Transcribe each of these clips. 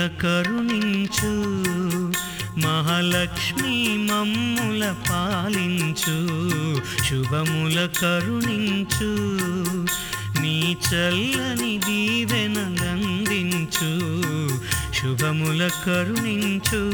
కరుణించు మహాలక్ష్మి మమ్ముల పాలించు శుభముల కరుణించు నీ చల్లని దీవెనలందించు శుభముల కరుణించు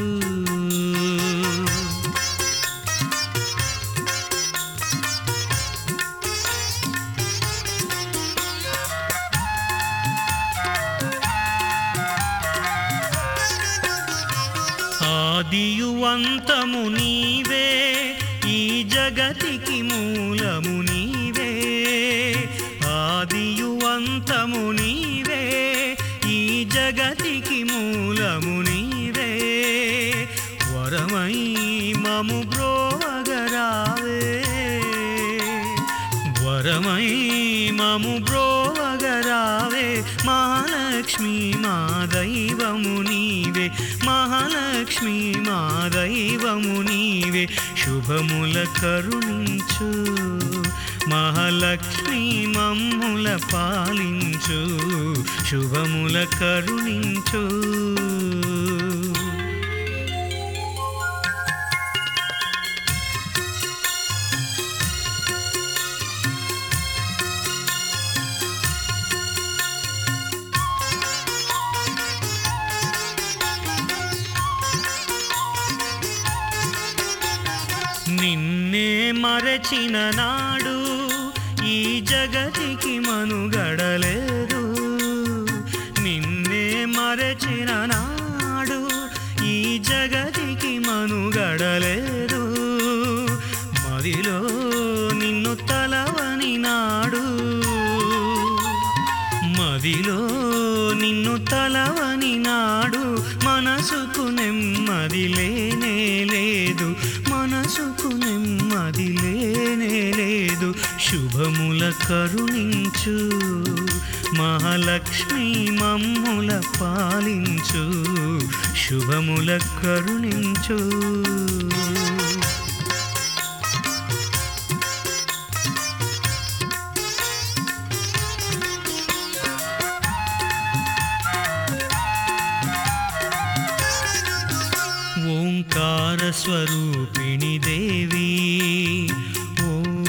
ఆదియు అంతము నీవే ఈ జగతికి మూలము నీవే ఆదియు అంతము నీవే ఈ జగతికి మూలము నీవే వరమై మము బ్రోవగరావే వరమై మము బ్రోవగరావే మహాలక్ష్మి మా దైవము నీవే మహాలక్ష్మి మా దైవము నీవే శుభముల కరుణించు మహాలక్ష్మి మమ్ముల పాలించు శుభముల కరుణించు నిన్నే మరచిన నాడు ఈ జగతికి మనుగడలేదు నిన్నే మరచిన నాడు ఈ జగతికి మనుగడలేదు మదిలో నిన్ను తలవని నాడు మదిలో నిన్ను తలవని నాడు మనసుకు నెమ్మది లేనే లేదు మనసుకు నెమ్మది లేనే లేదు శుభముల కరుణించు మహాలక్ష్మి మమ్ముల పాలించు శుభముల కరుణించు ఓంకార స్వరూపిణి దేవి ఓం,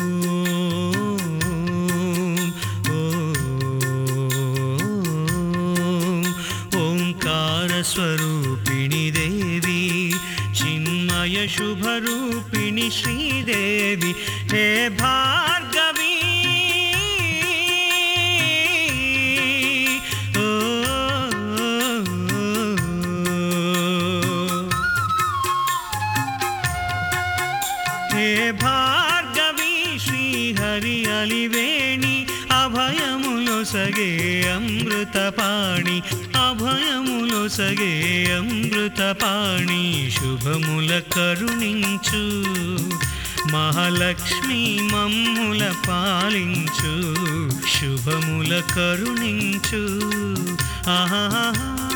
ఓం. ఓంకార స్వరూపిణి దేవి చిన్మయ శుభరూపిణి శ్రీదేవి హే భార్గవి ఓ హే భార్గవి శ్రీహరి అలివేణి అభయములో సగే అమృతపాణి అభయములో సగే అమృతపాణి శుభముల కరుణించు మహాలక్ష్మి మమ్ముల పాలించు శుభముల కరుణించు ఆహా